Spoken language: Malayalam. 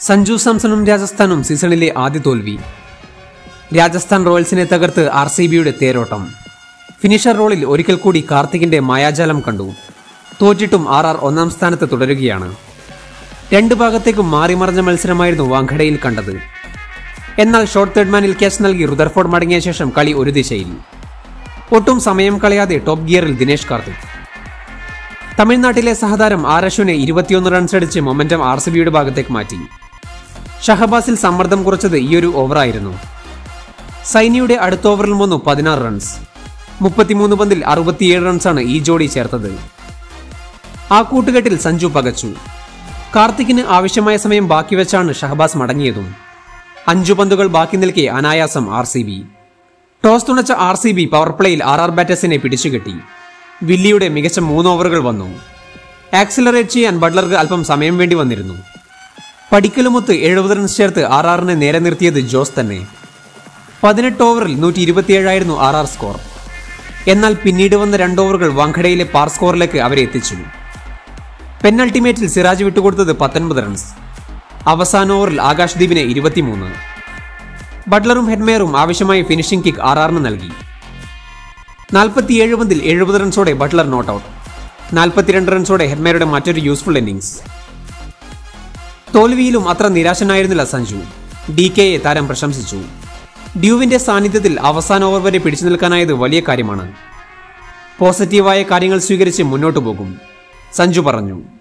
സഞ്ജു സാംസണും രാജസ്ഥാനും സീസണിലെ ആദ്യ തോൽവി രാജസ്ഥാൻ റോയൽസിനെ തകർത്ത് ആർ സി ബിയുടെ തേരോട്ടം ഫിനിഷർ റോളിൽ ഒരിക്കൽ കൂടി കാർത്തികിന്റെ മായാജാലം കണ്ടു തോറ്റിട്ടും ആർ ആർ ഒന്നാം സ്ഥാനത്ത് തുടരുകയാണ് രണ്ട് ഭാഗത്തേക്കും മാറിമറിഞ്ഞ മത്സരമായിരുന്നു വാങ്കഡയിൽ കണ്ടത് എന്നാൽ ഷോർട്ട് തേർഡ് മാനിൽ ക്യാച്ച് നൽകി റുദർഫോർഡ് മടങ്ങിയ ശേഷം കളി ഒരു ദിശയിൽ ഒട്ടും സമയം കളയാതെ ടോപ്പ് ഗിയറിൽ ദിനേശ് കാർത്തിക് തമിഴ്നാട്ടിലെ സഹതാരം ആർ അശ്വിനെ ഇരുപത്തിയൊന്ന് റൺസ് അടിച്ച് മൊമെന്റം ആർ സി ബിയുടെ ഭാഗത്തേക്ക് മാറ്റി ഷഹബാസിൽ സമ്മർദ്ദം കുറച്ചത് ഈയൊരു ഓവറായിരുന്നു സൈനിയുടെ അടുത്ത ഓവറിൽ വന്നു പതിനാറ് റൺസ് മുപ്പത്തിമൂന്ന് പന്തിൽ അറുപത്തിയേഴ് റൺസാണ് ഈ ജോഡി ചേർത്തത് ആ കൂട്ടുകെട്ടിൽ സഞ്ജു പകച്ചു കാർത്തിക്കിന് ആവശ്യമായ സമയം ബാക്കി വെച്ചാണ് ഷഹബാസ് മടങ്ങിയതും അഞ്ചു പന്തുകൾ ബാക്കി നിൽക്കെ അനായാസം ആർ സി ബി ടോസ് തുണച്ച ആർ സി ബി പവർ പ്ലേയിൽ ആർ ആർ ബാറ്റേഴ്സിനെ പിടിച്ചുകെട്ടി വില്ലിയുടെ മികച്ച മൂന്ന് ഓവറുകൾ വന്നു ആക്സിലറേറ്റ് ചെയ്യാൻ ബട്ട്ലർക്ക് അല്പം സമയം വേണ്ടി വന്നിരുന്നു പടിക്കലുമൊത്ത് എഴുപത് റൺസ് ചേർത്ത് ആർ ആറിനെ നേരെ നിർത്തിയത് ജോസ് തന്നെ പതിനെട്ട് ഓവറിൽ നൂറ്റി ഇരുപത്തിയേഴായിരുന്നു ആർ ആർ സ്കോർ എന്നാൽ പിന്നീട് വന്ന രണ്ട് ഓവറുകൾ വാങ്കഡയിലെ പാർ സ്കോറിലേക്ക് അവരെ എത്തിച്ചു പെനൾട്ടിമേറ്റിൽ സിറാജ് വിട്ടുകൊടുത്തത് പത്തൊൻപത് റൺസ് അവസാന ഓവറിൽ ആകാശ് ദീപിനെ ഇരുപത്തിമൂന്ന് ബട്ട്ലറും ഹെഡ്മേറും ആവശ്യമായ ഫിനിഷിംഗ് കിക്ക് ആർ ആറിന് നൽകി നാൽപ്പത്തിയേഴ് പന്തിൽ എഴുപത് റൺസോടെ ബട്ട്ലർ നോട്ട് ഔട്ട് നാൽപ്പത്തിരണ്ട് റൺസോടെ ഹെഡ്മേറുടെ മറ്റൊരു യൂസ്ഫുൾ ഇന്നിംഗ്സ് തോൽവിയിലും അത്ര നിരാശനായിരുന്നില്ല സഞ്ജു ഡി കെയെ താരം പ്രശംസിച്ചു ഡ്യൂവിന്റെ സാന്നിധ്യത്തിൽ അവസാന ഓവർ വരെ പിടിച്ചു നിൽക്കാനായത് വലിയ കാര്യമാണ് പോസിറ്റീവായ കാര്യങ്ങൾ സ്വീകരിച്ച് മുന്നോട്ടു പോകും സഞ്ജു പറഞ്ഞു